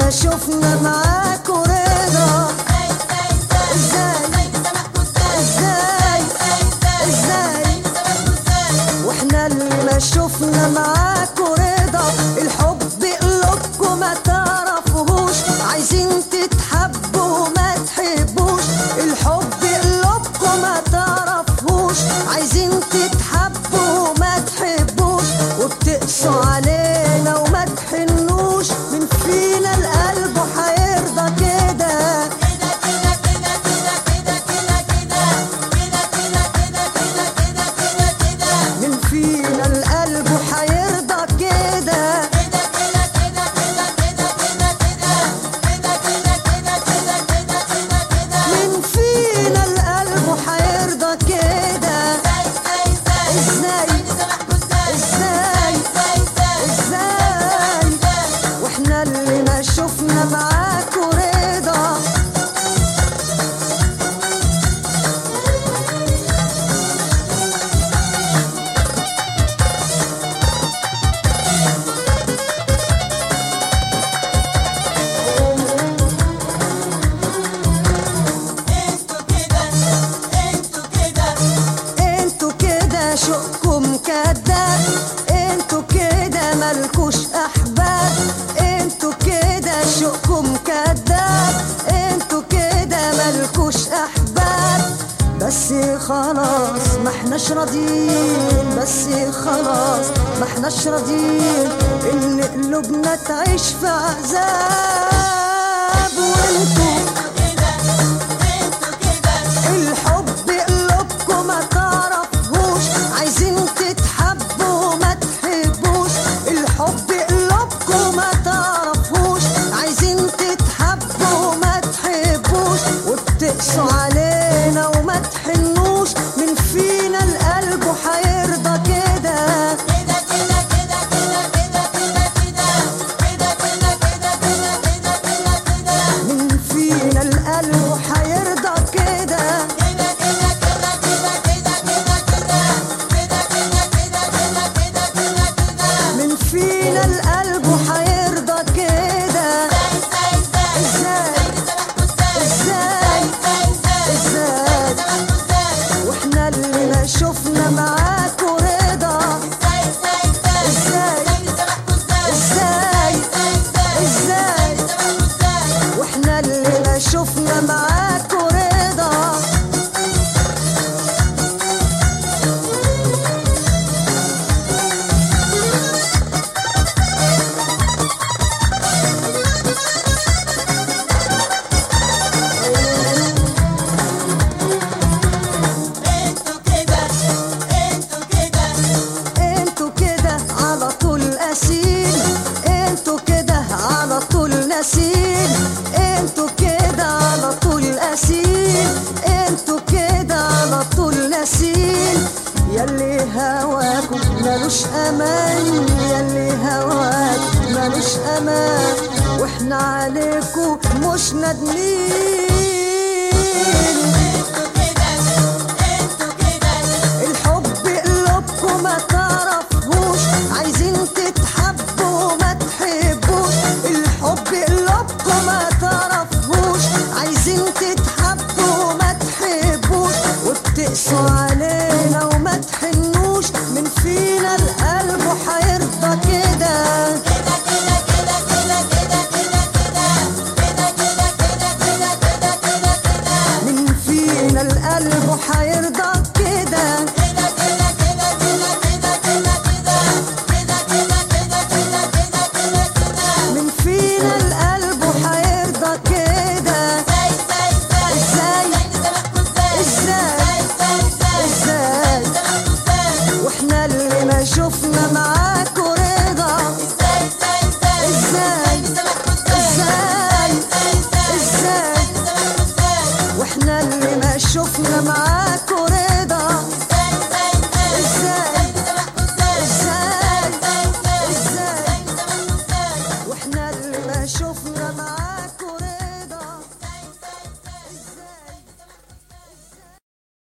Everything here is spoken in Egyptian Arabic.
ما شفنا معاكوا رضا ازاي ازاي ازاي واحنا اللي ما شفنا معاكوا رضا الحب قلوبكم ما تعرفوهوش عايزين تتحبوا ما تحبوش الحب قلوبكم ما تعرفوش عايزين تتحبوا ما تحبوش وبتقسوا علينا وما تحنوش من فينا القلب هيرضى كده من فينا القلب هيرضى كده من فينا القلب هيرضى كده ازاي ازاي ازاي واحنا اللي ما شفنا معاكوا رضا انتوا كده شوقكم كداب انتوا كده ملكوش احباب انتوا كده شوقكم كداب انتوا كده ملكوش احباب بس خلاص ما احناش راضيين بس خلاص ما احناش راضيين ان قلوبنا تعيش في عذاب وانتوا الحب قلوبكم ما تعرفوش عايزين تتحبوا ما تحبوش الحب قلوبكم ما تعرفوش عايزين تتحبوا ما تحبوش وبتقسوا علينا وما تحنوش من فينا القلب هيرضى كده من فينا القلب هيرضى كده من فينا القلب هيرضى كده ازاي ازاي ازاي واحنا اللي ما شفنا معاكوا رضا ازاي ازاي ازاي واحنا اللي ما شفنا معاكوا رضا انتوا كده على طول قاسين انتوا كده على طول ناسين انتوا كده على طول قاسين انتوا كده على طول ناسين ياللي هواكوا ملوش امان ياللي هواك ملوش امان واحنا عليكوا مش ندمين الحب قلوبكم ما تعرفوش عايزين تتحبوا ما تحبوش الحب قلوبكم ما تعرفوش عايزين تتحبوا ما تحبوش وبتقسوا علينا وما تحنوش من فينا القلب هيرضى كده من فينا القلب هيرضى كده من فينا القلب هيرضى كده ازاي ازاي ازاي واحنا اللي ما شفنا معاكوا رضا ازاي ازاي ازاي واحنا اللي ما شفنا معاكوا رضا